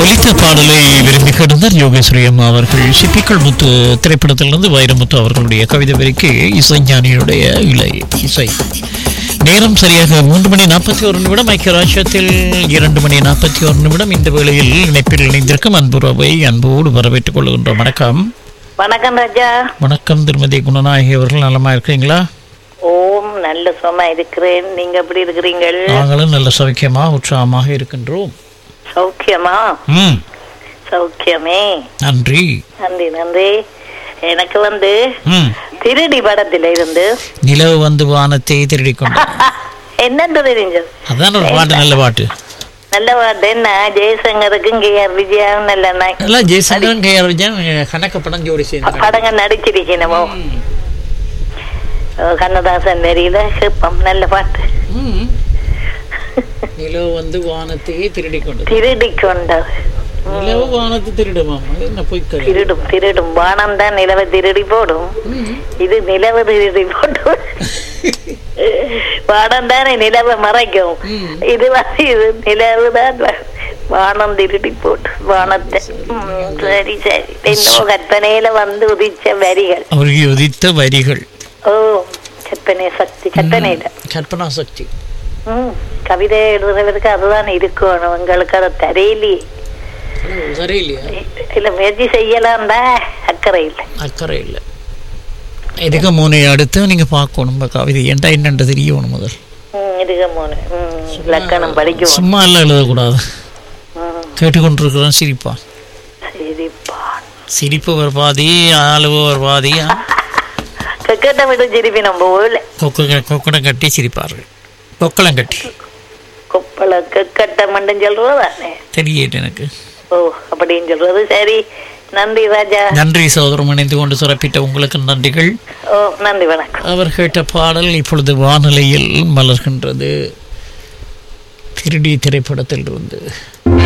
ஒலித்த பாடலை விரும்பி கிடந்தார் யோகேஸ்வரி அம்மா அவர்கள் சிப்பிக்கள் முத்து திரைப்படத்திலிருந்து வைரமுத்து அவர்களுடைய கவிதை வரிக்கு இசைஞானியுடைய இலை இசை நேரம் சரியாக மூன்று மணி நாற்பத்தி ஒரு நிமிடம் ஐக்கியராட்சியத்தில் இரண்டு மணி நாற்பத்தி ஒரு நிமிடம் இந்த வேளையில் இணைப்பில் இணைந்திருக்கும் அன்புறவை அன்போடு வரவேற்றுக் கொள்கின்றோம் வணக்கம் வணக்கம் ராஜா வணக்கம் திருமதி குணநாயகி அவர்கள் நலமா இருக்கீங்களா ஓம் நல்ல சுகமா இருக்கிறேன் நீங்க எப்படி இருக்கிறீங்கள் நாங்களும் நல்ல சௌக்கியமாக உற்சாகமாக இருக்கின்றோம் சௌக்கியமா ம் சௌக்கியமே நன்றி நன்றி நன்றி எனக்கு வந்து ம் திருடி படத்துல இருந்து நிலவு வந்து வானத்தை திருடி கொண்டு என்னன்னு தெரிஞ்சது அதான் ஒரு பாட்டு நல்ல பாட்டு நல்ல பாட்டு என்ன ஜெயசங்கருக்கும் கே ஆர் விஜயாவும் நல்ல நா- எல்லாம் ஜெய்சங்கரும் கே ஆர் விஜயன் கணக்கு படம் ஜோடி சேர்ந்து படங்க நடிச்சிருக்கணுமோ கண்ணதாசன் நெறியில ஹிப்பம் நல்ல பாட்டு நிலவு வந்து வானத்தையே திருடி கொண்டு திருடி கொண்டது நிலவு வானத்தை திருடுமாம் அது என்ன போய் கதை திருடும் திருடும் வானம் தான் நிலவை திருடி போடும் இது நிலவு திருடி போடும் வானம் தானே நிலவை மறைக்கும் இது வந்து இது நிலவு தான் வ- வானம் திருடி போட்டு வானத்தை ம், சரி சரி என்னோ கற்பனையில வந்து உதிச்ச வரிகள் அவருக்கு உதித்த வரிகள் ஓ கற்பனை சக்தி கற்பனையில கற்பனா சக்தி ம் கவிதை எழுதுறவருக்கு அதுதான் இருக்கணும் உங்களுக்கு அதை தெரியலையே சரியில்லையா இல்ல முயற்சி செய்யலாம் தான் அக்கறை இல்லை அக்கறை இல்லை இதுக்கு மூணு அடுத்து நீங்க பார்க்கணும் உங்க கவிதை ஏன்டா என்னன்னு தெரியணும் முதல் ம், இருக்க மூணு ம், லக்கணம் படிக்குவோம் சும்மா எல்லாம் எழுதக்கூடாது ம், கேட்டுக்கொண்டிருக்கிறோம் சிரிப்பா சரிப்பா சிரிப்பு ஒரு பாதி ஆளுவ ஒரு பாதி கெட்ட விட்டு திருப்பி நம்ம ஊர்ல கொக்கு கொக்கடம் கட்டி சிரிப்பார்கள் கொக்கலம் கட்டி கொப்பள கெக்கட்ட மட்டும் சொல்றதானே தெரியல எனக்கு ஓ அப்படின்னு சொல்றது சரி நன்றி ராஜா நன்றி சகோதரம் இணைந்து கொண்டு சிறப்பிட்ட உங்களுக்கு நன்றிகள் ஓ நன்றி வணக்கம் அவர் கேட்ட பாடல் இப்பொழுது வானிலையில் மலர்கின்றது திருடி திரைப்படத்தில் இருந்து